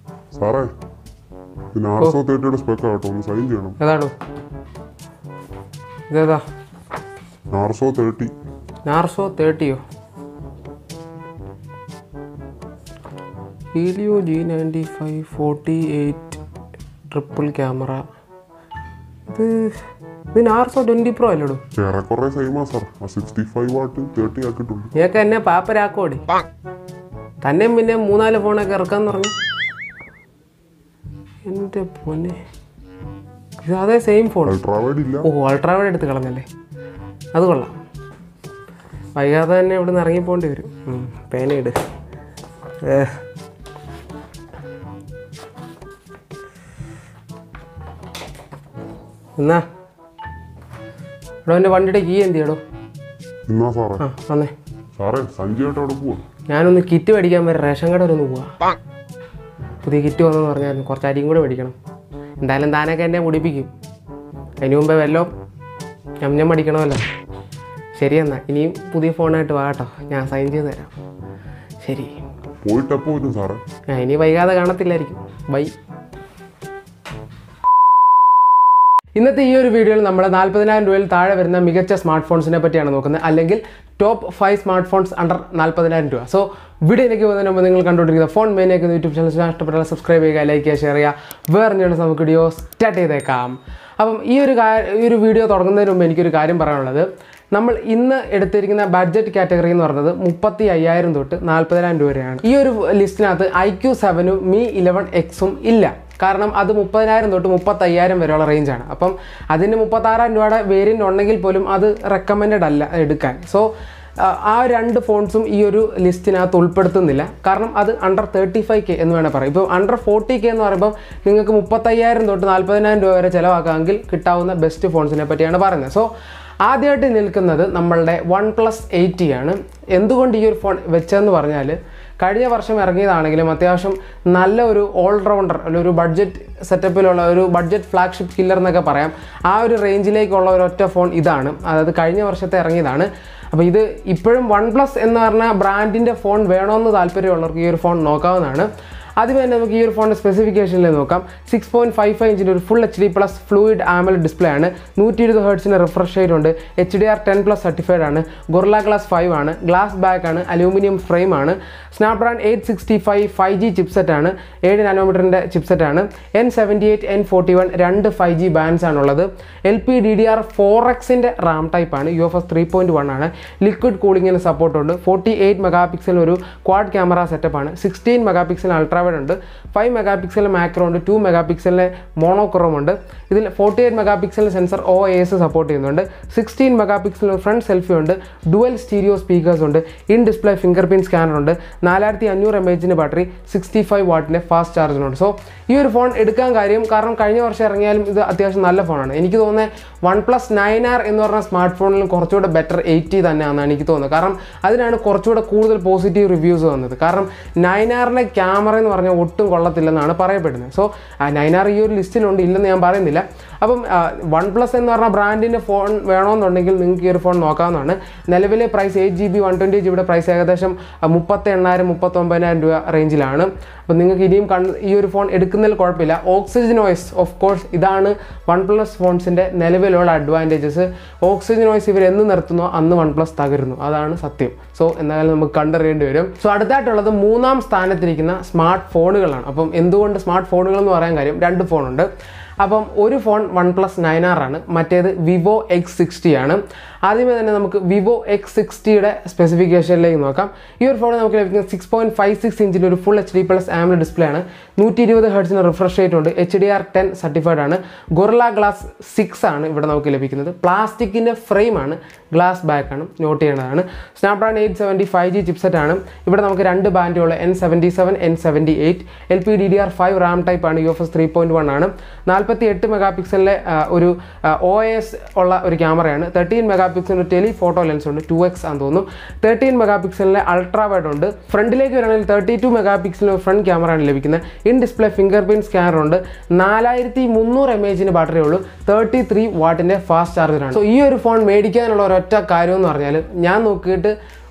സാറേ ഇത് Narzo തേർട്ടിയുടെ spec ആട്ടോ ഒന്ന് സൈൻ ചെയ്യണം ഏതാടോ ഇതേതാ നാർസോ തേർട്ടി നാർസോ തേർട്ടിയോ Helio G ninety five forty eight triple camera ഇത് ഇത് നാർസോ ട്വൻറ്റി പ്രോ അല്ലടോ ഏറെക്കുറെ സെയിമാ സാർ ആ സിക്സ്റ്റി ഫൈവ് വാട്ട് തേർട്ടി ആക്കിയിട്ടുണ്ട് നീയൊക്കെ എന്നെ പാപ്പരാക്കോടി തന്നെയും പിന്നെ മൂന്നാല് ഫോണൊക്കെ ഇറക്കാന്ന് പറഞ്ഞു എൻ്റെ പൊന്നെ ഇത് അതേ സെയിം ഫോൺ അൾട്രാവൈഡ് ഇല്ല ഓ അൾട്രാവൈഡ് എടുത്ത് കളഞ്ഞല്ലേ അത് കൊള്ളാം വൈകാതെ തന്നെ ഇവിടെ നിന്ന് ഇറങ്ങിപ്പോണ്ടി വരും ഉം, പേനയിട് ഏ. എന്നാ എടോ എൻ്റെ വണ്ടിയുടെ കീ എന്ത് ചെയ്യടോ എന്നാ സാറേ ആ വന്നേ സാറേ സഞ്ജയായിട്ട് അവിടെ പോവാ ഞാനൊന്ന് കിറ്റ് മേടിക്കാൻ വരെ റേഷൻ കട വരെ ഒന്ന് പോവാ പുതിയ കിറ്റ് വന്നെന്ന് പറഞ്ഞായിരുന്നു കുറച്ച് അരിയും കൂടെ മേടിക്കണം എന്തായാലും താനൊക്കെ എന്നെ മുടിപ്പിക്കും അതിന് മുമ്പേ വല്ലോ ഞം ഞം അടിക്കണമല്ലോ ശരി എന്നാ ഇനിയും പുതിയ ഫോണായിട്ട് വാ കേട്ടോ ഞാൻ സൈൻ ചെയ്ത് തരാം ശരി പോയിട്ട് എപ്പോ വരും സാറേ ഞാൻ ഇനി വൈകാതെ കാണത്തില്ലായിരിക്കും ബൈ ഇന്നത്തെ ഈ ഒരു വീഡിയോയിൽ നമ്മൾ നാൽപ്പതിനായിരം രൂപയിൽ താഴെ വരുന്ന മികച്ച സ്മാർട്ട് ഫോൺസിനെ പറ്റിയാണ് നോക്കുന്നത് അല്ലെങ്കിൽ top five smart phones under നാൽപ്പതിനായിരം രൂപ സോ വീഡിയോയിലേക്ക് പോകുന്നതിന് മുമ്പ് നിങ്ങൾ കണ്ടുകൊണ്ടിരിക്കുന്ന ഫോൺ മെയിനേക്കുന്ന യൂട്യൂബ് ചാനൽ ഇഷ്ടപ്പെട്ടാൽ സബ്സ്ക്രൈബ് ചെയ്യുക ലൈക്ക് ചെയ്യുക ഷെയർ ചെയ്യുക വേറെ എന്താണ് നമുക്ക് വീഡിയോ സ്റ്റാർട്ട് ചെയ്തേക്കാം അപ്പം ഈ ഒരു കാ- ഈ ഒരു വീഡിയോ തുടങ്ങുന്നതിന് മുമ്പ് എനിക്കൊരു കാര്യം പറയാനുള്ളത് നമ്മൾ ഇന്ന് എടുത്തിരിക്കുന്ന ബഡ്ജറ്റ് കാറ്റഗറി എന്ന് പറയുന്നത് മുപ്പത്തി അയ്യായിരം തൊട്ട് നാൽപ്പതിനായിരം രൂപ വരെയാണ് ഈ ഒരു ലിസ്റ്റിനകത്ത് ഐ ക്യു സെവനും മീ ഇലവൻ എക്സും ഇല്ല കാരണം അത് മുപ്പതിനായിരം തൊട്ട് മുപ്പത്തയ്യായിരം വരെയുള്ള റേഞ്ചാണ് അപ്പം അതിന് മുപ്പത്താറായിരം രൂപയുടെ വേരിയൻ്റ് ഉണ്ടെങ്കിൽ പോലും അത് റെക്കമെൻഡഡ് അല്ല എടുക്കാൻ സോ ആ രണ്ട് ഫോൺസും ഈ ഒരു ലിസ്റ്റിനകത്ത് ഉൾപ്പെടുത്തുന്നില്ല കാരണം അത് അണ്ടർ തേർട്ടി ഫൈവ് കെ എന്ന് വേണേൽ പറയാം ഇപ്പോൾ അണ്ടർ ഫോർട്ടി കെ എന്ന് പറയുമ്പോൾ നിങ്ങൾക്ക് മുപ്പത്തയ്യായിരം തൊട്ട് നാൽപ്പതിനായിരം രൂപ വരെ ചിലവാക്കാമെങ്കിൽ കിട്ടാവുന്ന ബെസ്റ്റ് ഫോൺസിനെ പറ്റിയാണ് പറയുന്നത് സോ ആദ്യമായിട്ട് നിൽക്കുന്നത് നമ്മളുടെ വൺ പ്ലസ് എയ്റ്റി ആണ് എന്തുകൊണ്ട് ഈ ഒരു ഫോൺ വെച്ചതെന്ന് പറഞ്ഞാൽ കഴിഞ്ഞ വർഷം ഇറങ്ങിയതാണെങ്കിലും അത്യാവശ്യം നല്ല ഒരു ഓൾറൗണ്ടർ അല്ല ഒരു ബഡ്ജറ്റ് സെറ്റപ്പിലുള്ള ഒരു ബഡ്ജറ്റ് ഫ്ലാഗ്ഷിപ്പ് കില്ലർ എന്നൊക്കെ പറയാം ആ ഒരു റേഞ്ചിലേക്കുള്ള ഒരു ഒറ്റ ഫോൺ ഇതാണ് അതായത് കഴിഞ്ഞ വർഷത്തെ ഇറങ്ങിയതാണ് അപ്പോൾ ഇത് ഇപ്പോഴും വൺ പ്ലസ് എന്ന് പറഞ്ഞ ബ്രാൻഡിൻ്റെ ഫോൺ വേണമെന്ന് താല്പര്യമുള്ളവർക്ക് ഈ ഒരു ഫോൺ നോക്കാവുന്നതാണ് ആദ്യമേ തന്നെ നമുക്ക് ഈ ഒരു ഫോണിൻ്റെ സ്പെസിഫിക്കേഷനിൽ നോക്കാം സിക്സ് പോയിന്റ് ഫൈവ് ഫൈവ് ഇഞ്ചിൻ്റെ ഒരു full H D plus fluid AMOLED display ആണ് നൂറ്റി ഇരുപത് ഹേർട്സിൻ്റെ റിഫ്രഷ് റേറ്റ് ഉണ്ട് H D R ten plus certified ആണ് ഗൊർല ഗ്ലാസ് ഫൈവ് ആണ് ഗ്ലാസ് ബാക്ക് ആണ് അലൂമിനിയം ഫ്രെയിം ആണ് Snapdragon eight sixty five five G chipset ആണ് ഏഴ് നാനോമീറ്ററിൻ്റെ ചിപ്സെറ്റ് ആണ് N seventy eight N forty one രണ്ട് ഫൈവ് ജി ബാൻഡ്സ് ആണുള്ളത് L P D D R four എക്സിൻ്റെ റാം ടൈപ്പ് ആണ് U F S three point one ആണ് liquid കൂളിങ്ങിന് സപ്പോർട്ട് ഉണ്ട് ഫോർട്ടി എയ്റ്റ് മെഗാ പിക്സൽ ഒരു ക്വാഡ് ക്യാമറ സെറ്റപ്പ് ആണ് sixteen mega pixel ultrawide ഉണ്ട് ഫൈവ് മെഗാ പിക്സൽ മാക്രോ ഉണ്ട് two mega പിക്സലിലെ മോണോക്രോം ഉണ്ട് ഇതിൽ forty eight mega pixel sensor O S support ചെയ്യുന്നുണ്ട് sixteen mega pixel front selfie ഉണ്ട് dual stereo speakers ഉണ്ട് in display finger print scanner ഉണ്ട് നാലായിരത്തി അഞ്ഞൂറ് എം എച്ചിൻ്റെ ബാറ്ററി സിക്സ്റ്റി ഫൈവ് വാട്ടിൻ്റെ ഫാസ്റ്റ് ചാർജിനുണ്ട് സോ ഈ ഒരു ഫോൺ എടുക്കാൻ കാര്യം കാരണം കഴിഞ്ഞ വർഷം ഇറങ്ങിയാലും ഇത് അത്യാവശ്യം നല്ല ഫോണാണ് എനിക്ക് തോന്നുന്നത് വൺ പ്ലസ് നയൻ ആർ എന്ന് പറഞ്ഞ സ്മാർട്ട് ഫോണിൽ കുറച്ചുകൂടെ ബെറ്റർ എയ്റ്റി തന്നെയാണെന്നാണ് എനിക്ക് തോന്നുന്നത് കാരണം അതിനാണ് കുറച്ചുകൂടെ കൂടുതൽ പോസിറ്റീവ് റിവ്യൂസ് വന്നത് കാരണം നയൻ ആറിൻ്റെ ക്യാമറ എന്ന് പറഞ്ഞാൽ ഒട്ടും കൊള്ളത്തില്ലെന്നാണ് പറയപ്പെടുന്നത് സോ നയൻ ആർ ഈ ഒരു ലിസ്റ്റിലുണ്ട് ഇല്ലെന്ന് ഞാൻ പറയുന്നില്ല അപ്പം വൺ പ്ലസ് എന്ന് പറഞ്ഞ ബ്രാൻഡിൻ്റെ ഫോൺ വേണമെന്നുണ്ടെങ്കിൽ നിങ്ങൾക്ക് ഈ ഒരു ഫോൺ നോക്കാവുന്നതാണ് നിലവിലെ price eight G B one twenty ജിബിയുടെ പ്രൈസ് ഏകദേശം മുപ്പത്തി എണ്ണായിരം മുപ്പത്തൊമ്പതിനായിരം രൂപ റേഞ്ചിലാണ് അപ്പം നിങ്ങൾക്ക് ഇനിയും കണ് ഈ ഒരു ഫോൺ എടുക്കുന്നതിൽ കുഴപ്പമില്ല ഓക്സിജൻ ഓയിസ് ഓഫ് കോഴ്സ് ഇതാണ് വൺ പ്ലസ് ഫോൺസിൻ്റെ നിലവിലുള്ള അഡ്വാൻറ്റേജസ് ഓക്സിജൻ ഓയിസ് ഇവർ എന്ന് നിർത്തുന്നോ അന്ന് വൺ പ്ലസ് തകരുന്നു അതാണ് സത്യം സോ എന്തായാലും നമുക്ക് കണ്ടറിയേണ്ടി വരും സോ അടുത്തായിട്ടുള്ളത് മൂന്നാം സ്ഥാനത്തിരിക്കുന്ന സ്മാർട്ട് ഫോണുകളാണ് അപ്പം എന്തുകൊണ്ട് സ്മാർട്ട് ഫോണുകൾ എന്ന് പറയാൻ കാര്യം രണ്ട് ഫോണുണ്ട് അപ്പം ഒരു phone one plus nine R ആണ് മറ്റേത് വിവോ എക്സ് സിക്സ്റ്റി ആണ് ആദ്യമേ തന്നെ നമുക്ക് വിവോ എക്സ് സിക്സ്റ്റിയുടെ സ്പെസിഫിക്കേഷനിലേക്ക് നോക്കാം ഈ ഒരു ഫോൺ നമുക്ക് ലഭിക്കുന്നത് സിക്സ് പോയിന്റ് ഫൈവ് സിക്സ് ഇഞ്ചിൻ്റെ ഒരു full H D plus AMOLED display ആണ് നൂറ്റി ഇരുപത് ഹെർട്സിന് റിഫ്രഷ് റേറ്റ് ഉണ്ട് H D R ten certified ആണ് ഗൊറില ഗ്ലാസ് സിക്സ് ആണ് ഇവിടെ നമുക്ക് ലഭിക്കുന്നത് പ്ലാസ്റ്റിക്കിൻ്റെ ഫ്രെയിം ആണ് ഗ്ലാസ് ബാക്ക് ആണ് നോട്ട് ചെയ്യേണ്ടതാണ് Snapdragon eight seventy five G chipset ആണ് ഇവിടെ നമുക്ക് രണ്ട് ബാൻഡുള്ള N seventy seven N seventy eight L P D D R five RAM type ആണ് U F S three point one ആണ് നാൽപ്പത്തി എട്ട് മെഗാ പിക്സലിലെ ഒരു ഒ എസ് ഉള്ള ഒരു ക്യാമറയാണ് തേർട്ടീൻ മെഗാ പിക്സലിൻ്റെ ടെലി ഫോട്ടോ ലെൻസ് ഉണ്ട് ടു എക്സ് ആണെന്ന് തോന്നുന്നു തേർട്ടീൻ മെഗാ പിക്സലിലെ അൾട്രാ വൈഡ് ഉണ്ട് ഫ്രണ്ടിലേക്ക് വരികയാണെങ്കിൽ തേർട്ടി ടു മെഗാ പിക്സലിന് ഫ്രണ്ട് ക്യാമറയാണ് ലഭിക്കുന്നത് in display finger print scanner ഉണ്ട് നാലായിരത്തി മുന്നൂറ് എം എച്ചിന് ബാറ്ററി ഉള്ളൂ തേർട്ടി ത്രീ വാട്ടിൻ്റെ ഫാസ്റ്റ് ചാർജറാണ് സോ ഈ ഒരു ഫോൺ മേടിക്കാനുള്ള ഒരൊറ്റ കാര്യം എന്ന് പറഞ്ഞാൽ ഞാൻ നോക്കിയിട്ട്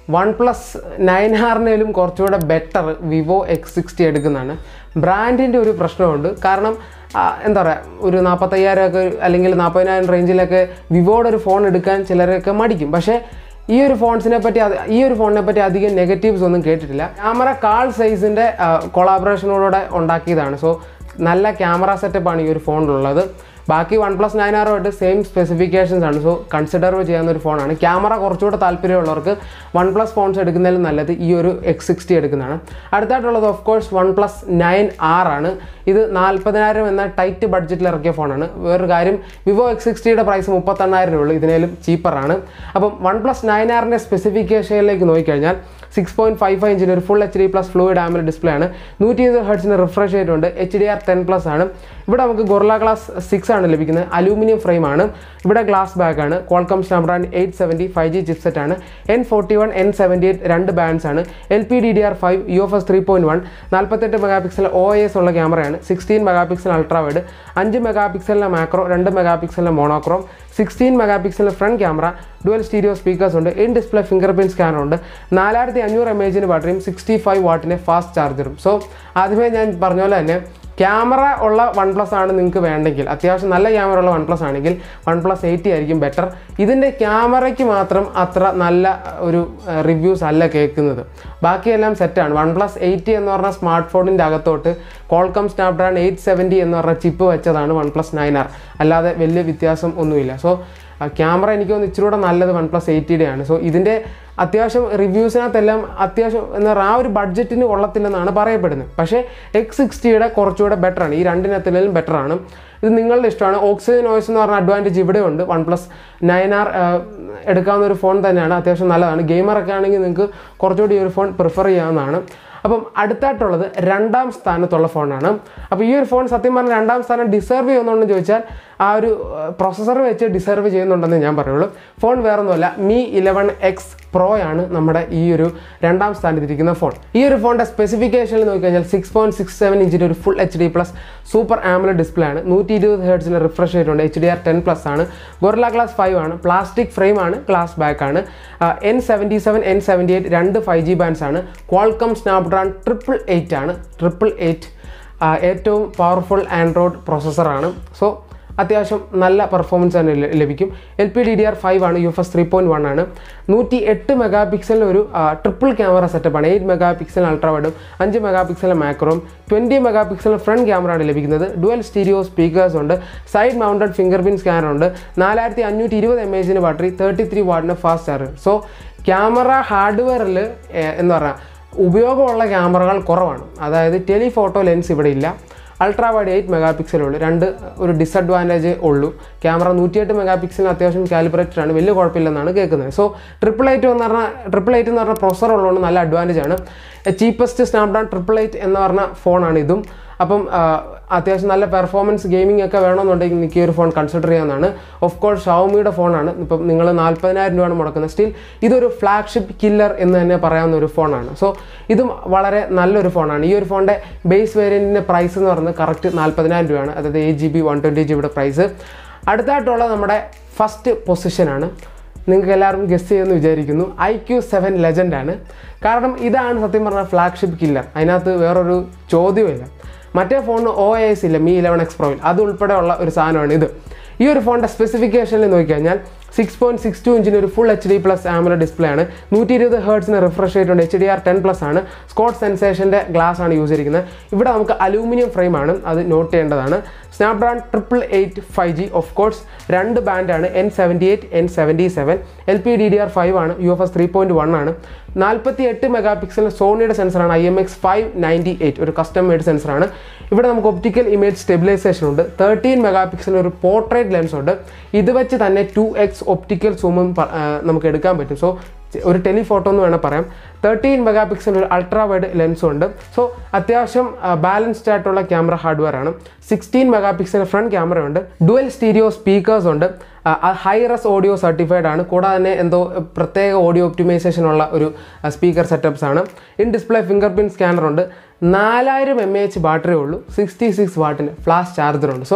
വൺ പ്ലസ് നയൻ ആറിനേലും കുറച്ചുകൂടെ ബെറ്റർ വിവോ എക്സ് സിക്സ്റ്റി എടുക്കുന്നതാണ് ബ്രാൻഡിൻ്റെ ഒരു പ്രശ്നമുണ്ട് കാരണം ആ, എന്താ പറയുക ഒരു നാൽപ്പത്തയ്യായിരം ഒക്കെ അല്ലെങ്കിൽ നാൽപ്പതിനായിരം റേഞ്ചിലൊക്കെ വിവോയുടെ ഒരു ഫോൺ എടുക്കാൻ ചിലരൊക്കെ മടിക്കും പക്ഷേ ഈ ഒരു ഫോൺസിനെ പറ്റി അത് ഈ ഒരു ഫോണിനെ പറ്റി അധികം നെഗറ്റീവ്സ് ഒന്നും കേട്ടിട്ടില്ല ക്യാമറ കാൾ സൈസിൻ്റെ കൊളാബറേഷനോടെ ഉണ്ടാക്കിയതാണ് സോ നല്ല ക്യാമറ സെറ്റപ്പാണ് ഈ ഒരു ഫോണിലുള്ളത് ബാക്കി വൺ പ്ലസ് നയൻ ആറുമായിട്ട് സെയിം സ്പെസിഫിക്കേഷൻസ് ആണ് സോ കൺസിഡർ ചെയ്യാവുന്ന ഒരു ഫോണാണ് ക്യാമറ കുറച്ചുകൂടെ താല്പര്യമുള്ളവർക്ക് വൺ പ്ലസ് ഫോൺസ് എടുക്കുന്നതിലും നല്ലത് ഈ ഒരു എക്സ് സിക്സ്റ്റി എടുക്കുന്നതാണ് അടുത്തായിട്ടുള്ളത് of course one plus nine R ആണ് ഇത് നാൽപ്പതിനായിരം എന്ന ടൈറ്റ് ബഡ്ജറ്റിൽ ഇറക്കിയ ഫോണാണ് വേറൊരു കാര്യം വിവോ എക്സ് സിക്സ്റ്റിയുടെ പ്രൈസ് മുപ്പത്തെണ്ണായിരം രൂപ ഉള്ളൂ ഇതിനേലും ചീപ്പറാണ് അപ്പം വൺ പ്ലസ് നയൻ ആറിൻ്റെ സ്പെസിഫിക്കേഷനിലേക്ക് നോക്കിക്കഴിഞ്ഞാൽ സിക്സ് പോയിന്റ് ഫൈവ് ഫൈവ് ഇഞ്ചിന് ഒരു full H D plus fluid AMOLED display ആണ് നൂറ്റി ഇരുപത് ഹെർട്സിന് റിഫ്രഷ് റേറ്റ് ഉണ്ട് H D R ten plus ആണ് ഇവിടെ നമുക്ക് ഗൊർല ഗ്ലാസ് സിക്സ് ആണ് ലഭിക്കുന്നത് അലൂമിനിയം ഫ്രെയിം ആണ് ഇവിടെ ഗ്ലാസ് ബാഗ് ആണ് Qualcomm Snapdragon eight seventy five G chipset ആണ് N forty one N seventy eight രണ്ട് ബാൻഡ്സ് ആണ് L P D D R five U F S three point one നാൽപ്പത്തെട്ട് mega pixel O S ഉള്ള ക്യാമറയാണ് sixteen mega pixel ultra wide അഞ്ച് mega പിക്സലിൻ്റെ macro രണ്ട് mega പിക്സലിൻ്റെ monochrome sixteen mega പിക്സലിൻ്റെ front camera dual stereo speakers ഉണ്ട് in display finger print scanner ഉണ്ട് നാലായിരത്തി അഞ്ഞൂറ് എം എച്ചിന് ബാറ്ററിയും സിക്സ്റ്റി ഫൈവ് വാട്ടിൻ്റെ ഫാസ്റ്റ് ചാർജറും സോ ആദ്യമേ ഞാൻ പറഞ്ഞ പോലെ തന്നെ ക്യാമറ ഉള്ള വൺ പ്ലസ് ആണ് നിങ്ങൾക്ക് വേണ്ടെങ്കിൽ അത്യാവശ്യം നല്ല ക്യാമറ ഉള്ള വൺ പ്ലസ് ആണെങ്കിൽ വൺ പ്ലസ് എയ്റ്റി ആയിരിക്കും ബെറ്റർ ഇതിൻ്റെ ക്യാമറയ്ക്ക് മാത്രം അത്ര നല്ല ഒരു റിവ്യൂസ് അല്ല കേൾക്കുന്നത് ബാക്കിയെല്ലാം സെറ്റാണ് വൺ പ്ലസ് എയ്റ്റി എന്ന് പറഞ്ഞ സ്മാർട്ട് ഫോണിൻ്റെ അകത്തോട്ട് കോൾക്കം സ്നാപ്ഡ്രാഗൺ എയ്റ്റ് സെവൻറ്റി എന്ന് പറഞ്ഞ ചിപ്പ് വെച്ചതാണ് വൺ പ്ലസ് നയൻ ആർ അല്ലാതെ വലിയ വ്യത്യാസം ഒന്നുമില്ല സോ ക്യാമറ എനിക്ക് തോന്നുന്നു ഇച്ചിരി കൂടെ നല്ലത് വൺ പ്ലസ് എയ്റ്റിയുടെ ആണ് സോ ഇതിൻ്റെ അത്യാവശ്യം റിവ്യൂസിനകത്തെല്ലാം അത്യാവശ്യം എന്താ പറയുക ആ ഒരു ബഡ്ജറ്റിന് കൊള്ളത്തില്ലെന്നാണ് പറയപ്പെടുന്നത് പക്ഷേ എക്സ് സിക്സ്റ്റിയുടെ കുറച്ചുകൂടെ ബെറ്റർ ആണ് ഈ രണ്ടിനത്തിലും ബെറ്റർ ആണ് ഇത് നിങ്ങളുടെ ഇഷ്ടമാണ് ഓക്സിജൻ നോയ്സ് എന്ന് പറഞ്ഞ അഡ്വാൻറ്റേജ് ഇവിടെ ഉണ്ട് വൺ പ്ലസ് നയൻ ആർ എടുക്കാവുന്ന ഒരു ഫോൺ തന്നെയാണ് അത്യാവശ്യം നല്ലതാണ് ഗെയിമറൊക്കെ ആണെങ്കിൽ നിങ്ങൾക്ക് കുറച്ചുകൂടി ഈ ഒരു ഫോൺ പ്രിഫർ ചെയ്യാവുന്നതാണ് അപ്പം അടുത്തായിട്ടുള്ളത് രണ്ടാം സ്ഥാനത്തുള്ള ഫോണാണ് അപ്പോൾ ഈ ഒരു ഫോൺ സത്യം പറഞ്ഞാൽ രണ്ടാം സ്ഥാനം ഡിസർവ് ചെയ്യുന്നുണ്ടെന്ന് ചോദിച്ചാൽ ആ ഒരു പ്രൊസസ്സർ വെച്ച് ഡിസർവ് ചെയ്യുന്നുണ്ടെന്ന് ഞാൻ പറയുള്ളൂ ഫോൺ വേറൊന്നുമല്ല മീ ഇലവൻ എക്സ് പ്രോ ആണ് നമ്മുടെ ഈ ഒരു രണ്ടാം സ്ഥാനത്തിരിക്കുന്ന ഫോൺ ഈ ഒരു ഫോണിൻ്റെ സ്പെസിഫിക്കേഷനിൽ നോക്കിക്കഴിഞ്ഞാൽ സിക്സ് പോയിന്റ് സിക്സ് സെവൻ ഇഞ്ചിൻ്റെ ഒരു full H D plus super AMOLED display ആണ് നൂറ്റി ഇരുപത് ഹേർട്സിൻ്റെ റിഫ്രഷ് റേറ്റ് ഉണ്ട് H D R ten plus ആണ് ഗൊറില ഗ്ലാസ് ഫൈവ് ആണ് പ്ലാസ്റ്റിക് ഫ്രെയിം ആണ് ഗ്ലാസ് ബാക്ക് ആണ് N seventy seven N seventy eight രണ്ട് ഫൈവ് ജി ബാൻഡ്സ് ആണ് ക്വാൾക്കം സ്നാപ്ഡ്രാഗൺ ട്രിപ്പിൾ എയ്റ്റ് ആണ് ട്രിപ്പിൾ എയ്റ്റ് ഏറ്റവും പവർഫുൾ ആൻഡ്രോയിഡ് പ്രോസസ്സറാണ് സോ അത്യാവശ്യം നല്ല പെർഫോമൻസ് തന്നെ ല- ലഭിക്കും L P D D R five ആണ് U F S three point one ആണ് നൂറ്റി എട്ട് മെഗാ പിക്സലിൻ്റെ ഒരു ട്രിപ്പിൾ ക്യാമറ സെറ്റപ്പാണ് എയ്റ്റ് മെഗാ പിക്സൽ അൾട്രാ വൈഡും അഞ്ച് മെഗാ പിക്സൽ മാക്രോം twenty mega pixel front camera ആണ് ലഭിക്കുന്നത് ഡുവൽ സ്റ്റീരിയോ സ്പീക്കേഴ്സ് ഉണ്ട് side mounted finger print scanner ഉണ്ട് നാലായിരത്തി അഞ്ഞൂറ്റി ഇരുപത് എം എച്ചിന് ബാറ്ററി തേർട്ടി ത്രീ വാട്ടിന് ഫാസ്റ്റ് ചാർജ് സോ ക്യാമറ ഹാർഡ്വെയറിൽ എന്താ പറയുക ഉപയോഗമുള്ള ക്യാമറകൾ കുറവാണ് അതായത് ടെലിഫോട്ടോ ലെൻസ് ഇവിടെ ഇല്ല അൾട്രാ വൈഡ് എയ്റ്റ് മെഗാ പിക്സലുള്ളൂ രണ്ട് ഒരു ഡിസഡ്വാൻറ്റേജ് ഉള്ളൂ ക്യാമറ നൂറ്റിയെട്ട് മെഗാ പിക്സലിന് അത്യാവശ്യം കാലിബ്രേറ്റഡ് ആണ് വലിയ കുഴപ്പമില്ലെന്നാണ് കേൾക്കുന്നത് സോ ട്രിപ്പിൾ എയ്റ്റ് എന്ന് പറഞ്ഞാൽ ട്രിപ്പിൾ എയ്റ്റ് എന്ന് പറഞ്ഞ പ്രൊസർ ഉള്ളതുകൊണ്ട് നല്ല അഡ്വാൻറ്റേജ് ആണ് ചീപ്പസ്റ്റ് സ്നാപ്ഡ്രാഗൺ ട്രിപ്പിൾ എയ്റ്റ് എന്ന് പറഞ്ഞ ഫോണാണ് ഇതും അപ്പം ആ, അത്യാവശ്യം നല്ല പെർഫോമൻസ് ഗെയിമിംഗ് ഒക്കെ വേണമെന്നുണ്ടെങ്കിൽ എനിക്ക് ഈ ഒരു ഫോൺ കൺസിഡർ ചെയ്യാവുന്നതാണ് ഓഫ് കോഴ്സ് ഷവമിയുടെ ഫോണാണ് ഇപ്പം നിങ്ങൾ നാൽപ്പതിനായിരം രൂപയാണ് മുടക്കുന്നത് സ്റ്റിൽ ഇതൊരു ഫ്ലാഗ്ഷിപ്പ് കില്ലർ എന്ന് തന്നെ പറയാവുന്ന ഒരു ഫോണാണ് സോ ഇതും വളരെ നല്ലൊരു ഫോണാണ് ഈ ഒരു ഫോണിൻ്റെ ബേസ് വേരിയൻറ്റിൻ്റെ പ്രൈസ് എന്ന് പറയുന്നത് കറക്റ്റ് നാൽപ്പതിനായിരം രൂപയാണ് അതായത് eight G B one twenty ജിബിയുടെ പ്രൈസ് അടുത്തായിട്ടുള്ള നമ്മുടെ ഫസ്റ്റ് പൊസിഷനാണ് നിങ്ങൾക്ക് എല്ലാവർക്കും ഗസ് ചെയ്യുമെന്ന് വിചാരിക്കുന്നു ഐ ക്യു സെവൻ ലെജൻഡാണ് കാരണം ഇതാണ് സത്യം പറഞ്ഞാൽ ഫ്ലാഗ്ഷിപ്പ് കില്ലർ അതിനകത്ത് വേറൊരു ചോദ്യമില്ല മറ്റേ ഫോണിന് ഒ എസ് ഇല്ല മീ ഇലവൻ എക്സ് പ്രോയിൽ അത് ഉൾപ്പെടെയുള്ള ഒരു സാധനമാണ് ഇത് ഈ ഒരു ഫോണിൻ്റെ സ്പെസിഫിക്കേഷനിൽ നോക്കിക്കഴിഞ്ഞാൽ സിക്സ് പോയിന്റ് സിക്സ് ടു ഇഞ്ചിന് ഒരു full H D plus AMOLED display ആണ് നൂറ്റി ഇരുപത് ഹേർട്സിന് റിഫ്രഷ് റേറ്റ് ഉണ്ട് H D R ten plus ആണ് സ്കോട്ട് സെൻസേഷൻ്റെ ഗ്ലാസ് ആണ് യൂസ് ചെയ്തിരിക്കുന്നത് ഇവിടെ നമുക്ക് അലൂമിനിയം ഫ്രെയിം ആണ് അത് നോട്ട് ചെയ്യേണ്ടതാണ് Snapdragon triple eight five G of course രണ്ട് ബാൻഡാണ് N seventy eight N seventy seven L P D D R five ആണ് U F S three point one ആണ് നാൽപ്പത്തി എട്ട് മെഗാ പിക്സൽ സോണിയുടെ സെൻസറാണ് I M X five ninety eight ഒരു custom made സെൻസറാണ് ഇവിടെ നമുക്ക് ഒപ്റ്റിക്കൽ ഇമേജ് സ്റ്റെബിലൈസേഷൻ ഉണ്ട് തേർട്ടീൻ മെഗാ പിക്സൽ ഒരു പോർട്രേറ്റ് ലെൻസ് ഉണ്ട് ഇത് വെച്ച് തന്നെ ടു എക്സ് ഒപ്റ്റിക്കൽ സൂമും നമുക്ക് എടുക്കാൻ പറ്റും സോ ഒരു ടെലിഫോട്ടോ എന്ന് വേണം പറയാം തേർട്ടീൻ മെഗാ പിക്സൽ ഒരു അൾട്രാ വൈഡ് ലെൻസും ഉണ്ട് സോ അത്യാവശ്യം ബാലൻസ്ഡ് ആയിട്ടുള്ള ക്യാമറ ഹാർഡ്വെയർ ആണ് sixteen mega pixel front camera ഉണ്ട് ഡുവൽ സ്റ്റീരിയോ സ്പീക്കേഴ്സ് ഉണ്ട് ഹൈ റസ് ഓഡിയോ സർട്ടിഫൈഡ് ആണ് കൂടാതെ തന്നെ എന്തോ പ്രത്യേക ഓഡിയോ ഒപ്റ്റിമൈസേഷൻ ഉള്ള ഒരു സ്പീക്കർ സെറ്റപ്സ് ആണ് in display finger print scanner ഉണ്ട് നാലായിരം എം എച്ച് ബാറ്ററി ഉള്ളൂ സിക്സ്റ്റി സിക്സ് വാട്ടിന് ഫ്ലാഷ് ചാർജർ ഉണ്ട് സോ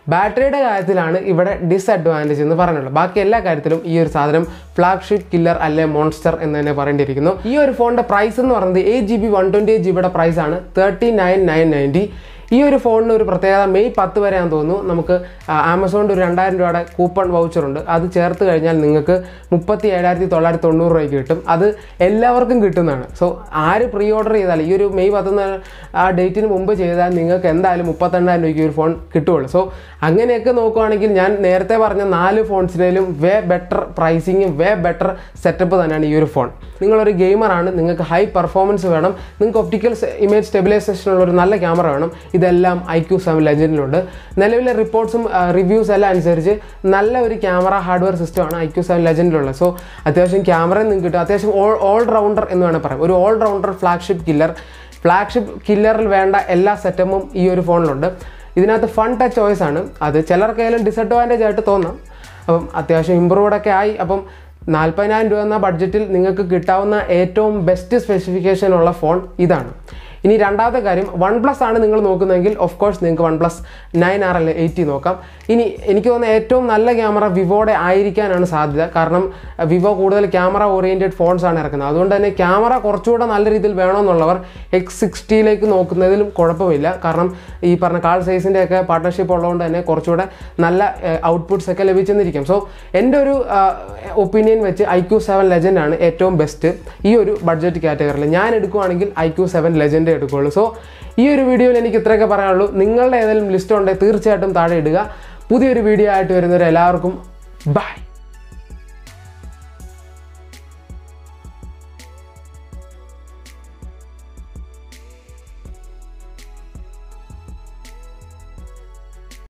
ബാറ്ററിയുടെ കാര്യത്തിലാണ് ഇവിടെ ഡിസഡ്വാൻറ്റേജ് എന്ന് പറയുന്നുള്ളത് ബാക്കി എല്ലാ കാര്യത്തിലും ഈ ഒരു സാധനം ഫ്ലാഗ്ഷിപ്പ് കില്ലർ അല്ലെ മോൺസ്റ്റർ എന്ന് തന്നെ പറയേണ്ടിയിരിക്കുന്നു ഈ ഒരു ഫോണിൻ്റെ പ്രൈസ് എന്ന് പറയുന്നത് eight G B one twenty eight ജിബിയുടെ പ്രൈസാണ് തേർട്ടി നയൻ നയൻ നയൻറ്റി ഈ ഒരു ഫോണിന് ഒരു പ്രത്യേകത മെയ് പത്ത് വരെ ആണെന്ന് തോന്നുന്നു നമുക്ക് ആ, ആമസോണിൻ്റെ ഒരു രണ്ടായിരം രൂപയുടെ കൂപ്പൺ വൗച്ചർ ഉണ്ട് അത് ചേർത്ത് കഴിഞ്ഞാൽ നിങ്ങൾക്ക് മുപ്പത്തി ഏഴായിരത്തി തൊള്ളായിരത്തി തൊണ്ണൂറ് രൂപയ്ക്ക് കിട്ടും അത് എല്ലാവർക്കും കിട്ടുന്നതാണ് സോ ആര് പ്രീ ഓർഡർ ചെയ്താൽ ഈ ഒരു മെയ് പത്തൊന്ന് ആ ഡേറ്റിന് മുമ്പ് ചെയ്താൽ നിങ്ങൾക്ക് എന്തായാലും മുപ്പത്തെണ്ണായിരം രൂപയ്ക്ക് ഒരു ഫോൺ കിട്ടുകയുള്ളൂ സോ അങ്ങനെയൊക്കെ നോക്കുവാണെങ്കിൽ ഞാൻ നേരത്തെ പറഞ്ഞ നാല് ഫോൺസിനേലും വേ ബെറ്റർ പ്രൈസിങ്ങും വേ ബെറ്റർ സെറ്റപ്പ് തന്നെയാണ് ഈ ഒരു ഫോൺ നിങ്ങളൊരു ഗെയിമറാണ് നിങ്ങൾക്ക് ഹൈ പെർഫോമൻസ് വേണം നിങ്ങൾക്ക് ഒപ്റ്റിക്കൽ ഇമേജ് സ്റ്റെബിലൈസേഷനുള്ള ഒരു നല്ല ക്യാമറ വേണം ഇതെല്ലാം ഐ ക്യു സെവൻ ലെജൻഡിലുണ്ട് നിലവിലെ റിപ്പോർട്ട്സും റിവ്യൂസ് എല്ലാം അനുസരിച്ച് നല്ല ഒരു ക്യാമറ ഹാർഡ്വെയർ സിസ്റ്റമാണ് ഐ ക്യു സെവൻ ലെജൻഡിലുള്ളത് സോ അത്യാവശ്യം ക്യാമറയും നിങ്ങൾക്ക് കിട്ടും അത്യാവശ്യം ഓൾ ഓൾ റൗണ്ടർ എന്ന് വേണമെങ്കിൽ പറയാം ഒരു all rounder flagship killer flagship കില്ലറിൽ വേണ്ട എല്ലാ സെറ്റപ്പും ഈ ഒരു ഫോണിലുണ്ട് ഇതിനകത്ത് ഫൺ ടച്ച് ഓയിസ് ആണ് അത് ചിലർക്കായാലും ഡിസഡ്വാൻറ്റേജ് ആയിട്ട് തോന്നാം അപ്പം അത്യാവശ്യം ഇമ്പ്രൂവ്ഡ് ഒക്കെ ആയി അപ്പം നാൽപ്പതിനായിരം രൂപ എന്ന ബഡ്ജറ്റിൽ നിങ്ങൾക്ക് കിട്ടാവുന്ന ഏറ്റവും ബെസ്റ്റ് സ്പെസിഫിക്കേഷൻ ഉള്ള ഫോൺ ഇതാണ് ഇനി രണ്ടാമത്തെ കാര്യം വൺ പ്ലസ് ആണ് നിങ്ങൾ നോക്കുന്നതെങ്കിൽ ഓഫ് കോഴ്സ് നിങ്ങൾക്ക് വൺ പ്ലസ് നയൻ ആർ അല്ലെ എയ്റ്റി നോക്കാം ഇനി എനിക്ക് തോന്നുന്ന ഏറ്റവും നല്ല ക്യാമറ വിവോയുടെ ആയിരിക്കാനാണ് സാധ്യത കാരണം വിവോ കൂടുതൽ ക്യാമറ ഓറിയൻറ്റഡ് ഫോൺസ് ആണ് ഇറക്കുന്നത് അതുകൊണ്ട് തന്നെ ക്യാമറ കുറച്ചുകൂടെ നല്ല രീതിയിൽ വേണമെന്നുള്ളവർ എക്സ് സിക്സ്റ്റിയിലേക്ക് നോക്കുന്നതിലും കുഴപ്പമില്ല കാരണം ഈ പറഞ്ഞ കാൾ സൈസിൻ്റെ ഒക്കെ പാർട്ട്ണർഷിപ്പ് ഉള്ളതുകൊണ്ട് തന്നെ കുറച്ചുകൂടെ നല്ല ഔട്ട്പുട്ട്സ് ഒക്കെ ലഭിച്ചെന്നിരിക്കും സോ എൻ്റെ ഒരു ഒപ്പീനിയൻ വെച്ച് ഐ ക്യു സെവൻ ലെജൻഡ് ആണ് ഏറ്റവും ബെസ്റ്റ് ഈ ഒരു ബഡ്ജറ്റ് കാറ്റഗറിയിൽ ഞാൻ എടുക്കുവാണെങ്കിൽ ഐ ക്യു സെവൻ ലെജൻഡ് എടുക്കുകയുള്ളൂ സോ ഈ ഒരു വീഡിയോയിൽ എനിക്ക് ഇത്രയൊക്കെ പറയാനുള്ളൂ നിങ്ങളുടെ ഏതെങ്കിലും ലിസ്റ്റ് ഉണ്ടെങ്കിൽ തീർച്ചയായിട്ടും താഴെ ഇടുക പുതിയൊരു വീഡിയോ ആയിട്ട് വരുന്നവരെ എല്ലാവർക്കും ബൈ